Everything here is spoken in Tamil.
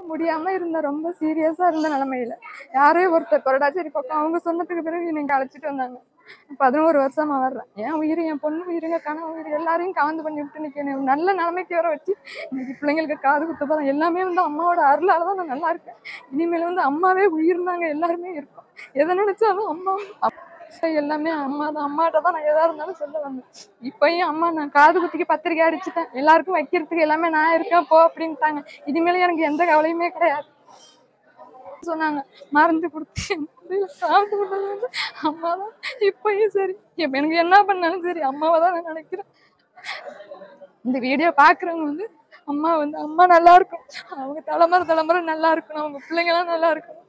முடியாம இருந்த ரொம்ப சீரியஸா இருந்த நிலைமையில யாரோ ஒருத்தர் கொரடாச்சேரி பக்கம் அவங்க சொன்னதுக்கு பிறகு என்னை அழைச்சிட்டு வந்தாங்க பதினோரு வருஷமா வர்றேன் என் உயிர் என் பொண்ணு உயிருங்க கனவு உயிர் எல்லாரையும் காந்து பண்ணி விட்டு நிற்கணும் நல்ல நிலைமைக்கு வர வச்சு இன்னைக்கு பிள்ளைங்களுக்கு காது குத்த போதும் எல்லாமே வந்து அம்மாவோட அருளால தான் நான் நல்லா இருக்கேன் இனிமேல் வந்து அம்மாவே உயிர்னாங்க எல்லாருமே இருக்கோம் எதை நினைச்சாலும் அம்மா அப்பா எல்லாமே அம்மா தான் அம்மாட்ட தான் நான் எதா இருந்தாலும் சொல்ல வந்தேன் இப்பயும் அம்மா நான் காது குத்திக்கு பத்திரிக்கை அடிச்சுட்டேன் எல்லாருக்கும் வைக்கிறதுக்கு எல்லாமே நான் இருக்கேன் போ அப்படின்ட்டாங்க இனிமேல் எனக்கு எந்த கவலையுமே கிடையாது சொன்னாங்க மருந்து கொடுத்து என் பிள்ளைல சாப்பிட்டு விட்டது வந்து அம்மா தான் இப்பயும் சரி இப்ப எனக்கு என்ன பண்ணாலும் சரி அம்மாவை தான் நான் நினைக்கிறேன் இந்த வீடியோ பாக்குறவங்க வந்து அம்மா வந்து அம்மா நல்லா இருக்கும் அவங்க தலைமுறை தலைமுறை நல்லா இருக்கணும் அவங்க பிள்ளைங்களாம் நல்லா இருக்கணும்